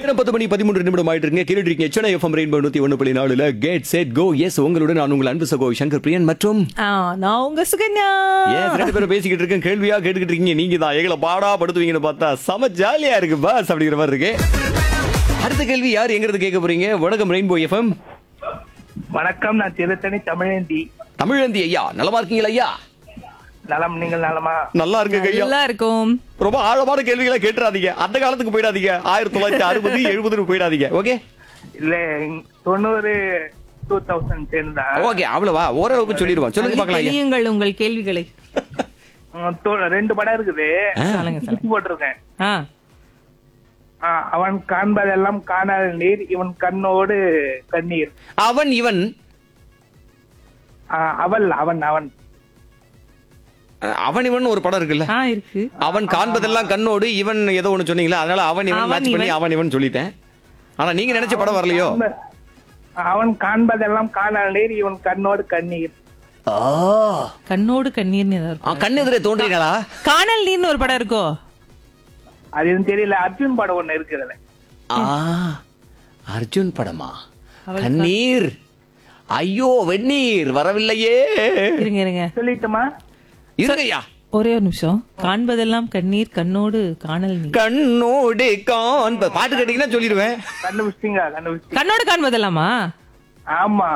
நேரம் பத்து மணி பதிமூன்று நிமிடம் ஆயிட்டு இருக்கீங்க கேட்டுட்டு இருக்கீங்க சென்னை எஃப்எம் ரெயின்போ நூத்தி ஒன்று புள்ளி நாலுல கேட் செட் கோ எஸ் உங்களுடன் நான் உங்கள் அன்பு சகோ சங்கர் பிரியன் மற்றும் ஆ, நான் உங்க சுகன்யா ஏன் ரெண்டு பேரும் பேசிக்கிட்டு இருக்கேன் கேள்வியா கேட்டுக்கிட்டு இருக்கீங்க நீங்க தான் எங்களை பாடா படுத்துவீங்கன்னு பார்த்தா செம ஜாலியா இருக்கு பாஸ் அப்படிங்கிற மாதிரி இருக்கு அடுத்த கேள்வி யார் எங்கிறது கேட்க போறீங்க வணக்கம் ரெயின்போ எஃப்எம் வணக்கம் நான் திருத்தணி தமிழேந்தி தமிழந்தி ஐயா நலமா இருக்கீங்களா ஐயா நலம் நீங்கள் நலமா நல்லா இருக்கு ஐயா நல்லா இருக்கும் ரொம்ப ஆழமான கேள்விகளை கேட்டுறாதீங்க அந்த காலத்துக்கு போயிடாதீங்க ஆயிரத்தி தொள்ளாயிரத்தி அறுபது எழுபதுக்கு போயிடாதீங்க ஓகே இல்ல தொண்ணூறு டூ தௌசண்ட் டென் தான் ஓகே அவ்வளவா ஓரளவுக்கு சொல்லிடுவோம் சொல்லுங்க பார்க்கலாம் ஐயா தெரியுங்கள் உங்கள் கேள்விகளை உம், தொ- ரெண்டு படம் இருக்குது சொல்லுங்க சொல்லுங்க போட்டிருக்கேன் ஆ ஆ, அவன் காண்பதெல்லாம் காணாத நீர் இவன் கண்ணோடு கண்ணீர் அவன் இவன் ஆ, அவள் அவன் அவன் அஹ், அவன் இவன் ஒரு படம் இருக்குல்ல ஆ இருக்கு அவன் காண்பதெல்லாம் கண்ணோடு இவன் ஏதோ ஒண்ணு சொன்னீங்களா அதனால அவன் இவன் அவன் மேட்ச் பண்ணி இவன். அவன் இவன் சொல்லிட்டேன் ஆனா நீங்க நினைச்ச படம் வரலையோ அவன் காண்பதெல்லாம் காணாத நீர் இவன் கண்ணோடு கண்ணீர் கண்ணோடு கண்ணீர்னு ஏதாவது இருக்கும். ஆ, கண் எதிரே தோன்றினாளா காணல் நீர்னு ஒரு படம் இருக்கோ அது எதுவும் தெரியல அர்ஜுன் படம் ஒண்ணு இருக்குதுல ஆ அர்ஜுன் படமா கண்ணீர் ஐயோ வெந்நீர் வரவில்லையே இருங்க இருங்க இருங்கய்யா சொல்லிட்டுமா ஒரே ஒரு நிமிஷம் காண்பதெல்லாம் கண்ணீர் கண்ணோடு காணல் நீர் கண்ணோடு காண்ப பாட்டு கேட்டீங்கன்னா சொல்லிடுவேன் கண்டுபிடிச்சிங்க கண்டுபிடிச்சி கண்ணோடு காண்பதெல்லாமா ஆமா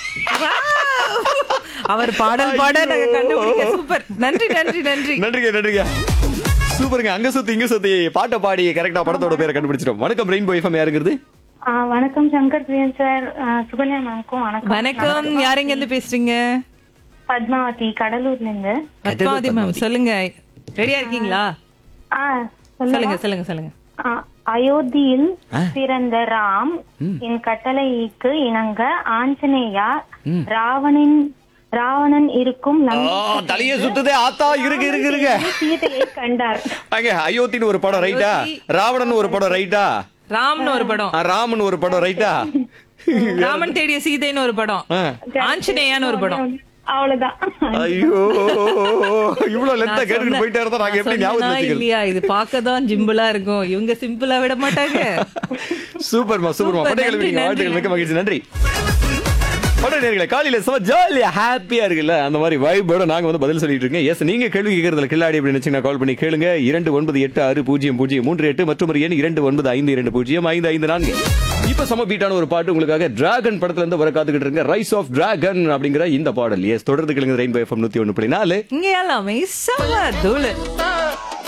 அவர் பாடல் பாட நாங்க கண்டுபிடிக்க சூப்பர் நன்றி நன்றி நன்றி நன்றிங்க நன்றிங்க சூப்பருங்க அங்க சுத்தி இங்க சுத்தி பாட்டை பாடி கரெக்டா படத்தோட பேரை கண்டுபிடிச்சிட்டோம் வணக்கம் ரெயின்போ எஃப்எம் யாருங்கிறது ஆ, வணக்கம் சங்கர் பிரியன் சார் ஆ, சுகன்யா மேம்க்கும் வணக்கம் வணக்கம் யாரெங்க இருந்து பேசுறீங்க பத்மாவதி கடலூர்ல இருந்து பத்மாவதி மேம் சொல்லுங்க ரெடியா இருக்கீங்களா ஆ, சொல்லுங்க சொல்லுங்க சொல்லுங்க சொல்லுங்க ஆ, அயோத்தியில் பிறந்த ராம் என் கட்டளைக்கு இணங்க ஆஞ்சநேயா ராவணன் ராவணன் இருக்கும் ஆ, நம்பிக்கை தலையே சுத்துதே ஆத்தா இருக்கு இருக்கு இருக்கு சீதையை கண்டார் அங்க அயோத்தின்னு ஒரு படம் ரைட்டா ராவணன் ஒரு படம் ரைட்டா ராம்னு ஒரு படம் ஆ, ராமன் ஒரு படம் ரைட்டா ராமன் தேடிய சீதைன்னு ஒரு படம் ஆ. ஆஞ்சநேயான்னு ஒரு படம் அவ்வளவுதான் ஐயோ இவ்வளவு லெத்தா கேட்டுட்டு போயிட்டே இருந்தா நாங்க எப்படி ஞாபகம் சொன்னனா வச்சுக்கிறது இல்லையா இது பார்க்கதான் ஜிம்பிளா இருக்கும் இவங்க சிம்பிளா விட மாட்டாங்க சூப்பர்மா சூப்பர்மா சூப்பர், பட்டைகள் நன்றி, வாழ்த்துக்கள் நன்றி. மிக்க மகிழ்ச்சி நன்றி பட்டை நேர்களே காலையில சும்மா ஜாலியா ஹாப்பியா இருக்குல்ல அந்த மாதிரி வைபோட நாங்க வந்து பதில் சொல்லிட்டு இருக்கோம் எஸ் நீங்க கேள்வி கேட்கறதுல கில்லாடி அப்படின்னு நினைச்சீங்கன்னா கால் பண்ணி கேளுங்க இரண்டு ஒன்பது எட்டு ஆறு பூஜ்ஜியம் பூஜ்ஜியம் மூன்று எட்டு மற்றும் ஒரு எண் இரண்டு ஒன்பது ஐந்து இரண்டு பூஜ்ஜியம் ஐந்து ஐந்து நான்கு இப்ப சம பீட்டான ஒரு பாட்டு உங்களுக்காக டிராகன் படத்துல இருந்து வர காத்துக்கிட்டு இருங்க ரைஸ் ஆஃப் டிராகன் அப்படிங்கிற இந்த பாடல் எஸ் தொடர்ந்து கேளுங்க ரெயின்போ எஃப்எம் நூத்தி ஒண்ணு புள்ளி நாலு இங்க எல்லாமே செம்ம தூளு